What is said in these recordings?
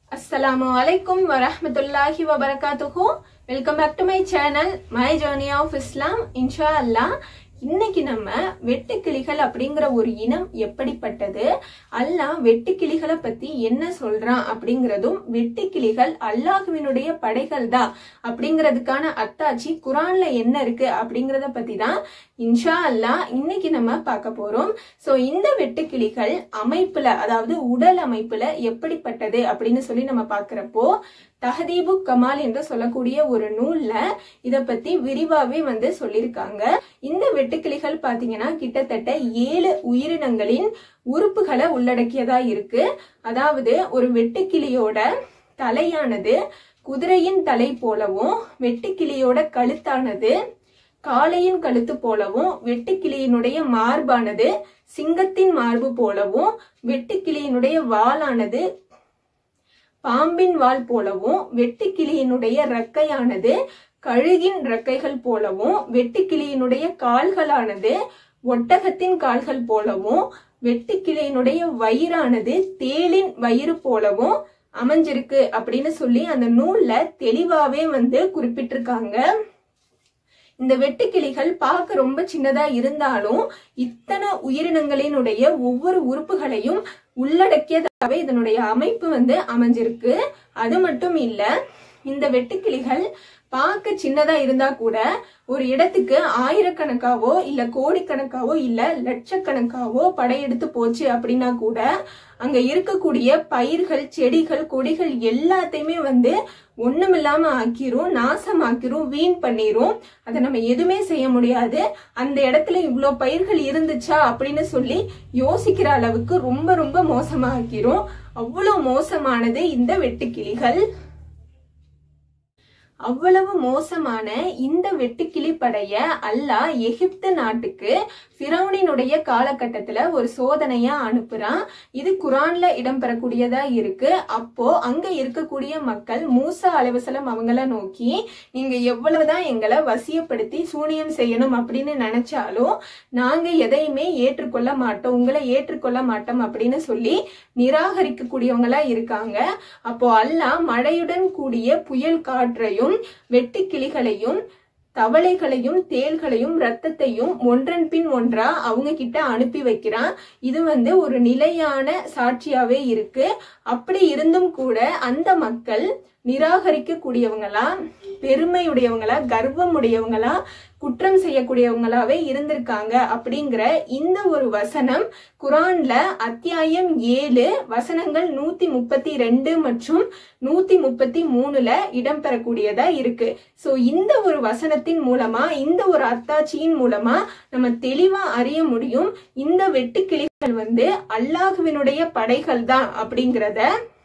அஸ்ஸலாமு அலைக்கும் வரஹ்மத்துல்லாஹி வபரகாத்துஹு welcome back to my channel my journey of Islam இன்ஷா அல்லாஹ் இன்னைக்கு நம்ம வெட்டுக்கிளிகள் அப்படிங்கிற ஒரு இனம் எப்படிப்பட்டது அல்லாஹ் வெட்டுக்கிளிகளை பத்தி என்ன சொல்றான் அப்படிங்கிறதும் வெட்டுக்கிளிகள் அல்லாஹுவினுடைய படைகள் தான் அப்படிங்கிறதுக்கான அத்தாட்சி குரான்ல என்ன இருக்கு அப்படிங்கறத பத்தி தான் இன்ஷா அல்லாஹ் இன்னைக்கு நம்ம பார்க்க போறோம் சோ இந்த வெட்டுக்கிளிகள் அமைப்புல அதாவது உடல் அமைப்புல எப்படிப்பட்டது அப்படின்னு சொல்லி நம்ம பார்க்கிறப்போ தஹதீபு கமால் என்று சொல்லக்கூடிய ஒரு நூல்ல இத பத்தி விரிவாவே வந்து சொல்லியிருக்காங்க இந்த வெட்டுக்கிளிகள் பாத்தீங்கன்னா கிட்டத்தட்ட ஏழு உயிரினங்களின் உறுப்புகளை உள்ளடக்கியதா இருக்கு அதாவது ஒரு வெட்டுக்கிளியோட தலையானது குதிரையின் தலை போலவும் வெட்டுக்கிளியோட கழுத்தானது காளையின் கழுத்து போலவும் வெட்டுக்கிளியினுடைய மார்பானது சிங்கத்தின் மார்பு போலவும் வெட்டுக்கிளியினுடைய வாளானது பாம்பின் வால் போலவும் வெட்டுக்கிளியினுடைய ரெக்கையானது கழுகின் ரெக்கைகள் போலவும் வெட்டுக்கிளியினுடைய கால்களானது ஒட்டகத்தின் கால்கள் போலவும் வெட்டுக்கிளியினுடைய வயிறானது தேளின் வயிறு போலவும் அமைஞ்சிருக்கு அப்படின்னு சொல்லி அந்த நூல்ல தெளிவாவே வந்து குறிப்பிட்டிருக்காங்க இந்த வெட்டுக்கிளிகள் பார்க்க ரொம்ப சின்னதா இருந்தாலும் இத்தனை உயிரினங்களினுடைய ஒவ்வொரு உறுப்புகளையும் உள்ளடக்கியதாகவே இதனுடைய அமைப்பு வந்து அமைஞ்சிருக்கு அது மட்டும் இல்ல இந்த வெட்டுக்கிளிகள் பார்க்க சின்னதா இருந்தா கூட ஒரு இடத்துக்கு ஆயிரக்கணக்காவோ இல்ல கோடிக்கணக்காவோ இல்ல லட்சக்கணக்காவோ படையெடுத்து போச்சு அப்படின்னா கூட அங்க இருக்கக்கூடிய பயிர்கள் செடிகள் கொடிகள் எல்லாத்தையுமே வந்து ஒண்ணுமில்லாம ஆக்கிரும் நாசமாக்கிரும் வீண் பண்ணிரும் அதை நம்ம எதுவுமே செய்ய முடியாது அந்த இடத்துல இவ்வளோ பயிர்கள் இருந்துச்சா அப்படின்னு சொல்லி யோசிக்கிற அளவுக்கு ரொம்ப ரொம்ப மோசமா ஆக்கிரும் அவ்வளோ மோசமானது இந்த வெட்டுக்கிளிகள் அவ்வளவு மோசமான இந்த வெட்டுக்கிளி படைய அல்லாஹ் எகிப்து நாட்டுக்கு பிரௌனினுடைய காலகட்டத்துல ஒரு சோதனையா அனுப்புறான் இது குரான்ல இடம்பெறக்கூடியதா இருக்கு அப்போ அங்க இருக்கக்கூடிய மக்கள் மூசா அலைவசலம் அவங்கள நோக்கி நீங்க எவ்வளவுதான் எங்களை வசியப்படுத்தி சூனியம் செய்யணும் அப்படின்னு நினைச்சாலும் நாங்க எதையுமே ஏற்றுக்கொள்ள மாட்டோம் உங்களை ஏற்றுக்கொள்ள மாட்டோம் அப்படின்னு சொல்லி நிராகரிக்கக்கூடியவங்களா இருக்காங்க அப்போ அல்லாஹ் மழையுடன் கூடிய புயல் காற்றையும் வெட்டுக்கிளிகளையும் தவளைகளையும் தேள்களையும் ரத்தத்தையும் ஒன்றன் பின் ஒன்றா அவங்க கிட்ட அனுப்பி வைக்கிறான் இது வந்து ஒரு நிலையான சாட்சியாவே இருக்கு அப்படி இருந்தும் கூட அந்த மக்கள் நிராகரிக்க கூடியவங்களா பெருமையுடையவங்களா கர்வம் உடையவங்களா குற்றம் செய்யக்கூடியவங்களாவே இருந்திருக்காங்க அப்படிங்கிற இந்த ஒரு வசனம் குரான்ல அத்தியாயம் ஏழு வசனங்கள் நூத்தி முப்பத்தி ரெண்டு மற்றும் நூத்தி முப்பத்தி மூணுல இடம்பெறக்கூடியதா இருக்கு சோ இந்த ஒரு வசனத்தின் மூலமா இந்த ஒரு அத்தாட்சியின் மூலமா நம்ம தெளிவா அறிய முடியும் இந்த வெட்டுக்கிளிகள் வந்து அல்லாஹுவினுடைய படைகள் தான் அப்படிங்கிறத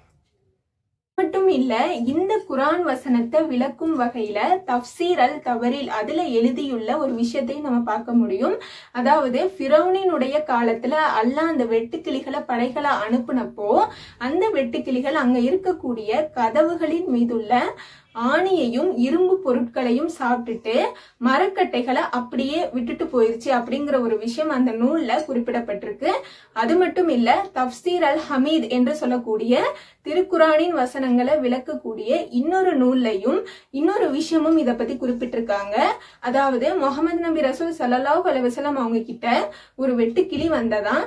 மட்டும் இல்ல இந்த குரான் வசனத்தை விளக்கும் வகையில தப்சீர் அல் தவறில் அதுல எழுதியுள்ள ஒரு விஷயத்தையும் நம்ம பார்க்க முடியும் அதாவது ஃபிரௌனினுடைய காலத்துல அல்லாஹ் அந்த வெட்டுக்கிளிகளை படைகளை அனுப்புனப்போ அந்த வெட்டுக்கிளிகள் அங்க இருக்கக்கூடிய கதவுகளின் மீதுள்ள ஆணியையும் இரும்பு பொருட்களையும் சாப்பிட்டுட்டு மரக்கட்டைகளை அப்படியே விட்டுட்டு போயிருச்சு அப்படிங்கிற ஒரு விஷயம் அந்த நூல்ல குறிப்பிடப்பட்டிருக்கு அது மட்டும் இல்ல தப்சீர் அல் ஹமீத் என்று சொல்லக்கூடிய திருக்குரானின் வசனங்களை விளக்கக்கூடிய இன்னொரு நூல்லையும் இன்னொரு விஷயமும் இத பத்தி குறிப்பிட்டிருக்காங்க அதாவது முகமது நபி ரசூல் சல்லாஹூ அலுவலம் அவங்க கிட்ட ஒரு வெட்டுக்கிளி வந்ததான்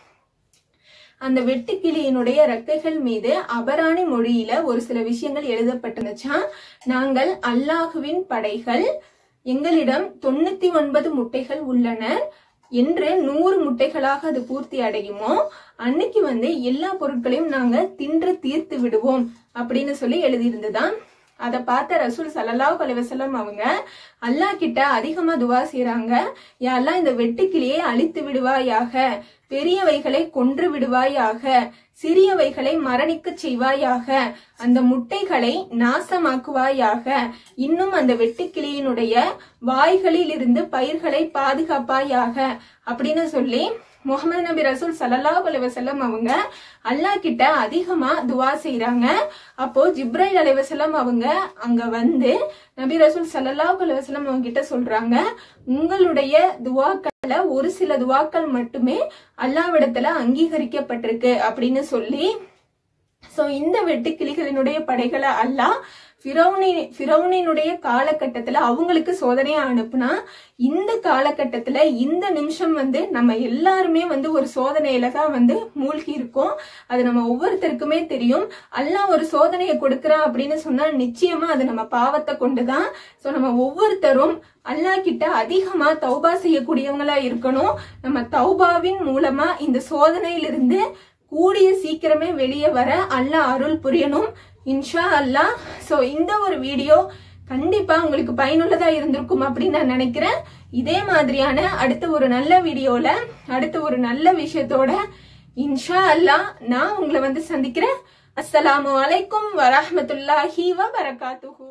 அந்த வெட்டுக்கிளியினுடைய ரெக்கைகள் மீது அபராணி மொழியில ஒரு சில விஷயங்கள் எழுதப்பட்டிருந்துச்சான் நாங்கள் அல்லாஹுவின் படைகள் எங்களிடம் தொண்ணூத்தி ஒன்பது முட்டைகள் உள்ளன என்று நூறு முட்டைகளாக அது பூர்த்தி அடையுமோ அன்னைக்கு வந்து எல்லா பொருட்களையும் நாங்க தின்று தீர்த்து விடுவோம் அப்படின்னு சொல்லி எழுதியிருந்துதான் அதை பார்த்த ரசூல் சல்லல்லாஹ் அலைவசல்லம் அவங்க அல்லாஹ் கிட்ட அதிகமா துவா செய்யறாங்க யாரெல்லாம் இந்த வெட்டுக்கிளியை அழித்து விடுவாயாக பெரியவைகளை கொன்று விடுவாயாக சிறியவைகளை மரணிக்க செய்வாயாக அந்த முட்டைகளை நாசமாக்குவாயாக இன்னும் அந்த வெட்டுக்கிளியினுடைய வாய்களில் இருந்து பயிர்களை பாதுகாப்பாயாக அப்படின்னு சொல்லி முகமது நபி ரசூல் சல்லல்லாஹ் அலைவசல்லம் அவங்க அல்லாஹ் கிட்ட அதிகமா துவா செய்யறாங்க அப்போ ஜிப்ரைல் அலைவசல்லம் அவங்க அங்க வந்து நபி ரசூல் சல்லல்லாஹ் அலைவசல்லம் அவங்க கிட்ட சொல்றாங்க உங்களுடைய துவாக்கள்ல ஒரு சில துவாக்கள் மட்டுமே அல்லாவிடத்துல அங்கீகரிக்கப்பட்டிருக்கு அப்படின்னு சொல்லி சோ இந்த வெட்டுக்கிளிகளினுடைய படைகளை அல்லாஹ் ஃபிரௌனி ஃபிரௌனினுடைய காலகட்டத்துல அவங்களுக்கு சோதனையை அனுப்புனா இந்த காலகட்டத்துல இந்த நிமிஷம் வந்து நம்ம எல்லாருமே வந்து ஒரு சோதனையில தான் வந்து மூழ்கி இருக்கோம் அது நம்ம ஒவ்வொருத்தருக்குமே தெரியும் அல்லாஹ் ஒரு சோதனையை கொடுக்கறான் அப்படின்னு சொன்னா நிச்சயமா அது நம்ம பாவத்தை கொண்டுதான் சோ நம்ம ஒவ்வொருத்தரும் அல்லாஹ் கிட்ட அதிகமா தௌபா செய்யக்கூடியவங்களா இருக்கணும் நம்ம தௌபாவின் மூலமா இந்த சோதனையிலிருந்து கூடிய சீக்கிரமே வெளியே வர அல்லாஹ் அருள் புரியணும் இன்ஷா அல்லாஹ் சோ இந்த ஒரு வீடியோ கண்டிப்பா உங்களுக்கு பயனுள்ளதா இருந்திருக்கும் அப்படின்னு நான் நினைக்கிறேன் இதே மாதிரியான அடுத்த ஒரு நல்ல வீடியோல அடுத்த ஒரு நல்ல விஷயத்தோட இன்ஷா அல்லாஹ் நான் உங்களை வந்து சந்திக்கிறேன் அஸ்ஸலாமு அலைக்கும் வரஹ்மத்துல்லாஹி வ பரகாத்துஹு